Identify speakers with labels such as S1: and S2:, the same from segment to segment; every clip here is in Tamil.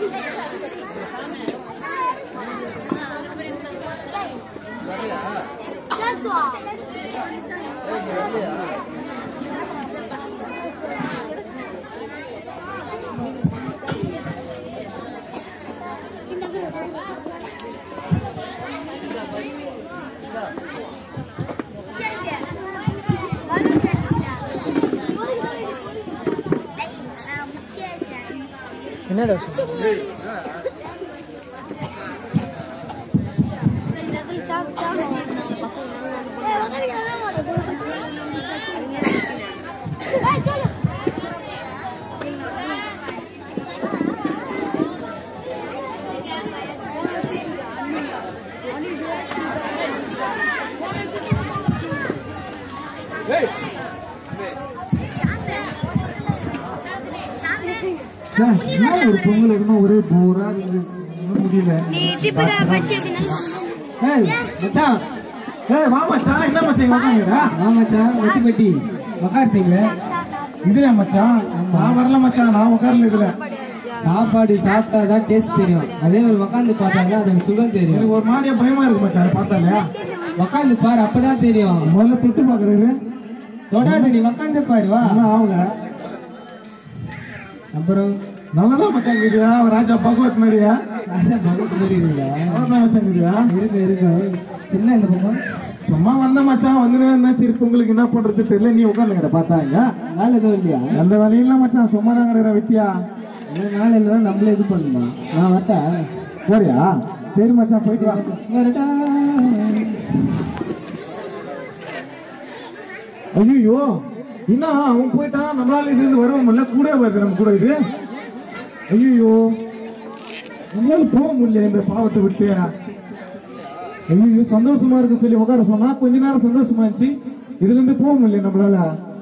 S1: என்னடா சொல்ற?
S2: என்ன ஒரு பொங்கல் இருக்கணும் ஒரே போரா இருக்குது. ஒண்ணும் முடியல
S1: ஏய் மச்சான்
S2: ஏய் வா மச்சான் என்ன மச்சான் இங்க உட்காந்துடா
S1: வா மச்சான் வெட்டி பெட்டி உக்கார்த்தீங்களே
S2: இதுல மச்சான் நான் வரல மச்சான் நான் உட்கார்ல இதுல
S1: சாப்பாடு சாப்பிட்டா தான் டேஸ்ட் தெரியும் அதே மாதிரி உக்காந்து பார்த்தாங்க அதோட சுகம் தெரியும்
S2: எனக்கு ஒரு மாதிரியா பயமா இருக்கு மச்சான் பார்த்தாலே
S1: உக்காந்து பாரு அப்பதான் தெரியும்
S2: முதல்ல தொட்டு பாக்குறாரு
S1: தொடாது நீ உக்காந்து பாரு வா
S2: ஒன்னும் ஆகல
S1: அப்புறம்
S2: நல்லதான் மச்சான் இருக்குதா ராஜா பகவத் மாதிரியா
S1: அதான் பகத்து மாதிரி இருக்குல்ல
S2: அவ்வளவுதான் மச்சான் இருக்குதா
S1: இருக்கு இருக்கு என்ன இந்த பக்கம்
S2: சும்மா வந்த மச்சான் வந்து என்ன சரி உங்களுக்கு என்ன பண்றது தெரியல நீ உட்காந்துக்கிற பார்த்தாங்க
S1: வேலை எதுவும் இல்லையா
S2: எந்த வேலையும் மச்சான் சும்மா தான் கிடக்குற வித்தியா
S1: இந்த நாள் இல்லைன்னா நம்மளே இது பண்ணணுமா நான் வரட்டா
S2: போறியா சரி மச்சான் போயிட்டு வா
S1: வரட்டா
S2: ஐயோ என்ன அவன் போயிட்டான் நம்மளால இது இருந்து வருவோம்ல கூட வருது நம்ம கூட இது ஐயோ நம்மளால போக முடியல இந்த பாவத்தை விட்டு ஐயோ சந்தோஷமா இருக்கு சொல்லி உட்கார சொன்னா கொஞ்ச நேரம் சந்தோஷமா இருந்துச்சு இதுல இருந்து போக முடியல நம்மளால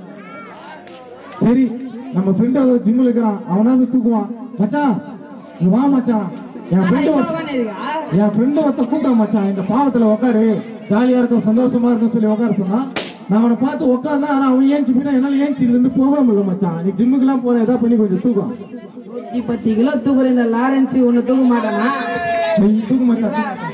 S2: சரி நம்ம ஃப்ரெண்ட் ஜிம்ல இருக்கிறான் அவனாவது தூக்குவான் மச்சான் நீ வா மச்சான் என் ஃப்ரெண்டு என் ஃப்ரெண்டு ஒருத்த கூப்பிட்டான் மச்சான் இந்த பாவத்துல உட்காரு ஜாலியா இருக்கும் சந்தோஷமா இருக்கும் சொல்லி உட்கார சொன்னா நான் அவனை பார்த்து உட்கார்ந்தா ஆனா அவன் ஏஞ்சி போயினா என்னால ஏஞ்சி இதுல இருந்து போக முடியல மச்சான் நீ ஜிம்முக்கு எல்லாம் போற ஏதாவது பண்ணி கொஞ்சம் தூக்கம்
S1: நூத்தி பத்து கிலோ தூக்குற இந்த லாரன்ஸ் ஒண்ணு தூக்க மாட்டானா
S2: நீ தூக்கு மச்சான்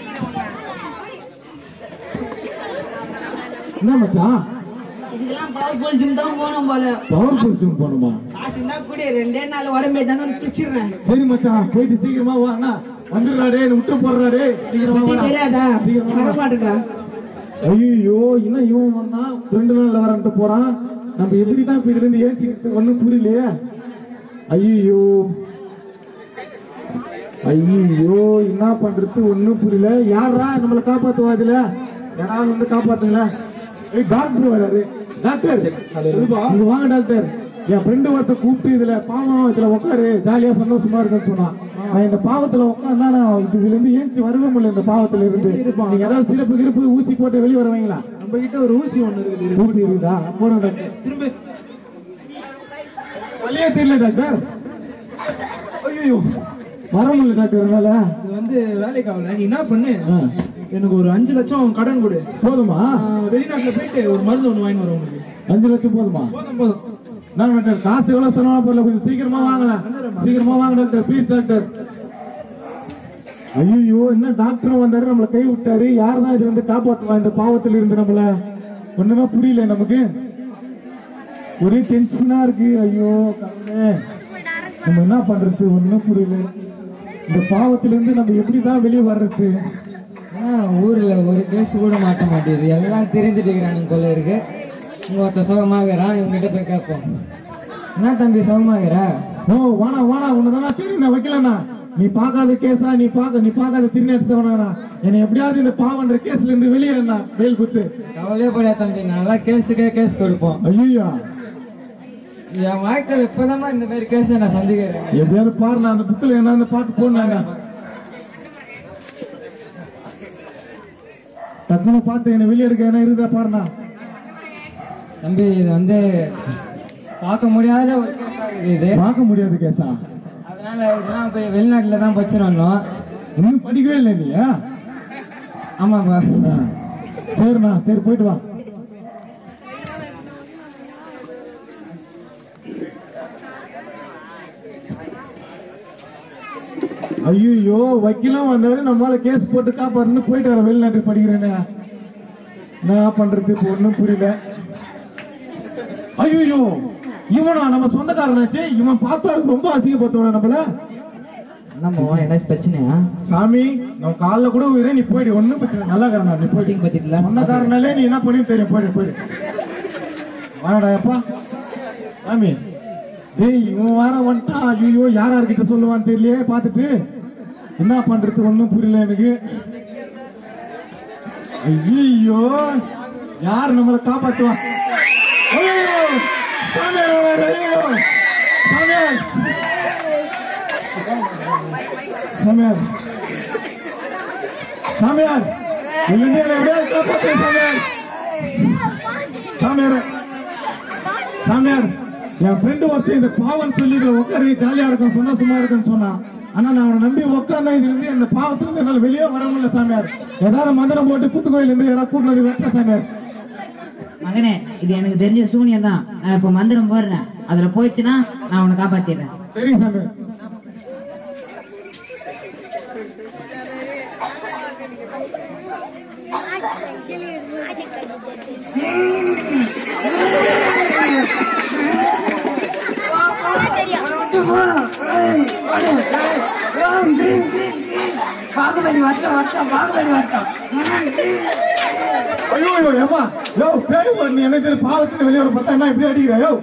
S2: என்ன மச்சான்
S1: இதுக்கெல்லாம் பவர்ஃபுல் ஜிம் தான் போகணும் போல
S2: பவர்ஃபுல் ஜிம் போகணுமா
S1: காசு இருந்தா கூட ரெண்டே நாள் உடம்பே தானே பிடிச்சிடுறேன்
S2: சரி மச்சான் போயிட்டு சீக்கிரமா வா அண்ணா வந்துடுறாடே விட்டு போடுறாடே சீக்கிரமா
S1: பத்தி
S2: வாடா.
S1: தெரியாதா
S2: சீக்கிரமா
S1: வர
S2: வா.
S1: மாட்டேடா
S2: ஐயோ இன்னும் இவன் வந்தான் ரெண்டு நாள்ல வரன்ட்டு போறான் நம்ம எப்படிதான் இப்ப இதுல இருந்து ஏற்றிக்கிட்டு ஒண்ணும் புரியலையே ஐயோ ஐயோ என்ன பண்றது ஒண்ணும் புரியல யாரா நம்மள காப்பாத்துவா இதுல யாராவது வந்து காப்பாத்துங்களேன் ஏய் டாக்டர் வராரு டாக்டர் இங்க வாங்க டாக்டர் என் ஃப்ரெண்டு ஒருத்த கூப்பிட்டு இதுல பாவம் இதுல உட்காரு ஜாலியா சந்தோஷமா இருக்குன்னு சொன்னான் நான் இந்த பாவத்துல உட்காந்தா நான் இதுல இருந்து ஏஞ்சி வரவே முடியல இந்த பாவத்துல இருந்து நீங்க ஏதாவது சிறப்பு கிருப்பு ஊசி போட்டு வெளியே வருவீங்களா
S1: நம்ம கிட்ட ஒரு ஊசி ஒண்ணு இருக்குது
S2: ஊசி இருக்குதா போறோம் டாக்டர்
S1: திரும்ப
S2: வழியே தெரியல டாக்டர் ஐயோ வர முடியல டாக்டர் என்னால
S3: இது வந்து வேலைக்கு ஆகல நீ என்ன பண்ணு
S2: ஆ,
S3: எனக்கு ஒரு அஞ்சு லட்சம் கடன் கொடு
S2: போதுமா
S3: நான் வெளிநாட்டுல போயிட்டு ஒரு மருந்து ஒண்ணு வாங்கி வரேன் உனக்கு
S2: அஞ்சு லட்சம் போதுமா
S3: போதும் போதும்
S2: நான் டாக்டர் காசு எவ்வளவு செலவா போடல கொஞ்சம் சீக்கிரமா வாங்கலாம் சீக்கிரமா வாங்க டாக்டர் ப்ளீஸ் டாக்டர் ஐயோ என்ன டாக்டர் வந்தாரு நம்மள கை விட்டாரு யார் தான் இது வந்து காப்பாத்துவா இந்த பாவத்துல இருந்து நம்மள ஒண்ணுமே புரியல நமக்கு ஒரே டென்ஷனா இருக்கு ஐயோ கடவுளே நம்ம என்ன பண்றது ஒண்ணும் புரியல இந்த பாவத்துல இருந்து நம்ம எப்படிதான் வெளியே வர்றது
S1: ஆ, ஊர்ல ஒரு கேஸ் கூட மாட்ட மாட்டேங்குது எல்லாம் தெரிஞ்சுட்டு இருக்கிறாங்க போல இருக்கு இங்க ஒருத்த சுகமாகறான் இவங்கிட்ட போய் கேட்போம் என்ன தம்பி சுகமாகற
S2: ஓ வாணா வாணா உன்னதானா தெரியும் நான் வைக்கலண்ணா நீ பார்க்காத கேஸா நீ பார்க்க நீ பார்க்காத திருநெடுத்தவனா என்னை எப்படியாவது இந்த பாவன்ற கேஸ்ல இருந்து வெளியேறா வேல் குத்து
S1: கவலையே படையா தம்பி நல்லா கேஸுக்கே கேஸ் கொடுப்போம்
S2: ஐயோ
S1: என் வாழ்க்கையில இப்பதான் இந்த மாதிரி கேஸை நான் சந்திக்கிறேன்
S2: எப்படியாவது பாரு நான் அந்த புக்கில் என்னன்னு பார்த்து போனாங்க டக்குனு பார்த்து என்ன வெளியே எடுக்க என்ன இருக்குதா பாருண்ணா
S1: தம்பி இது வந்து பார்க்க முடியாத ஒரு கேஸ் ஆகுது இது
S2: பார்க்க முடியாது கேஸா
S1: அதனால இதெல்லாம் போய் வெளிநாட்டுல தான் வச்சிருந்தோம்
S2: இன்னும் படிக்கவே இல்லை இல்லையா
S1: ஆமாப்பா
S2: ஆ. சரிண்ணா சரி போயிட்டு வா ஐயோ வக்கீலும் வந்தவரு நம்மளால கேஸ் போட்டு காப்பாருன்னு போயிட்டு வர வெளிநாட்டுக்கு படிக்கிறேன்னு என்ன பண்றது இப்போ ஒண்ணும் புரியல ஐயோ இவனா நம்ம சொந்தக்காரனாச்சு இவன் பார்த்தா ரொம்ப அசிங்கப்படுத்துவான நம்மள
S1: நம்ம ஏதாச்சும் பிரச்சனையா
S2: சாமி நான் காலைல கூட உயிரே நீ போயிடு ஒண்ணும் பிரச்சனை இல்லை. நல்லா காரணம் நீ போயிடு
S1: கோச்சிங் பத்திட்டுல
S2: சொந்தக்காரனாலே நீ என்ன பண்ணி தெரியும் போயிடு போயிடு வாடா அப்பா சாமி டேய் இவன் வர வந்துட்டான் ஐயோ யார் யார்கிட்ட சொல்லுவான்னு தெரியலையே பார்த்துட்டு என்ன பண்றது ஒண்ணும் புரியல எனக்கு ஐயோ யார் நம்மளை காப்பாத்துவா ஐயோ சாமியார் வராரு, ஐயோ சாமியார் சாமியார் சாமியார் இல்லைங்க என்னை எப்படியாவது காப்பாத்து சாமியார் சாமியார் சாமியார் என் ஃப்ரெண்டு ஒருத்தர் இந்த பாவம் சொல்லி இதுல உட்காரு ஜாலியா இருக்கும் சொன்னா சும்மா இருக்குன்னு சொன்னான் ஆனா நான் அவனை நம்பி உட்கார்ந்தா இதுல இருந்து அந்த பாவத்துல இருந்து என்னால வெளியே வர முடியல சாமியார் ஏதாவது மந்திரம் போட்டு புத்து கோயில் இருந்து யாராவது கூட்டினது வெட்ட சாமியார்
S4: மகனே இது எனக்கு தெரிஞ்ச சூனியம் தான் நான் இப்ப மந்திரம் போடுறேன் அதுல போயிடுச்சுன்னா நான் உன்னை காப்பாத்திடுறேன்
S2: சரி சாமியார் ஐயோ ஐயோ ஏமா யோ பேரு நீ என்ன தெரியும் பாவத்துல வெளியே வர பார்த்தா என்ன இப்படி அடிக்கிற யோ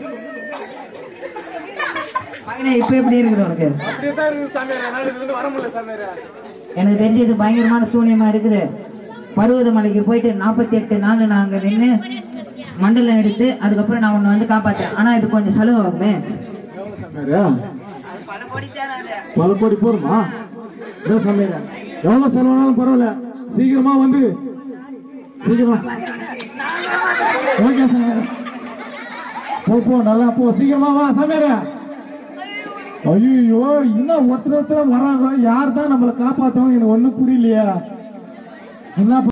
S4: மகனே இப்ப எப்படி இருக்குது உனக்கு
S2: அப்படியே தான் இருக்குது சாமியார் என்னால இதுல இருந்து வர முடியல சாமியார்
S4: எனக்கு தெரிஞ்சு இது பயங்கரமான சூனியமா இருக்குது பருவத மலைக்கு போயிட்டு நாற்பத்தி எட்டு நாள் நாங்க நின்று மண்டலம் எடுத்து அதுக்கப்புறம் நான் உன்னை வந்து காப்பாத்தேன் ஆனா இது கொஞ்சம் செலவு ஆகுமே
S2: சாமியார் பல கோடி போருமா இதோ சாமியார் எவ்வளவு செலவானாலும் பரவாயில்ல சீக்கிரமா வந்து சீக்கிரமா ஓகே சாமியார் போ போ நல்லா போ சீக்கிரமா வா சாமியார் ஐயோ இன்னும் ஒருத்தர் ஒருத்தர் வராங்க யார் தான் நம்மளை காப்பாத்தவங்க எனக்கு ஒண்ணும் புரியலையா என்ன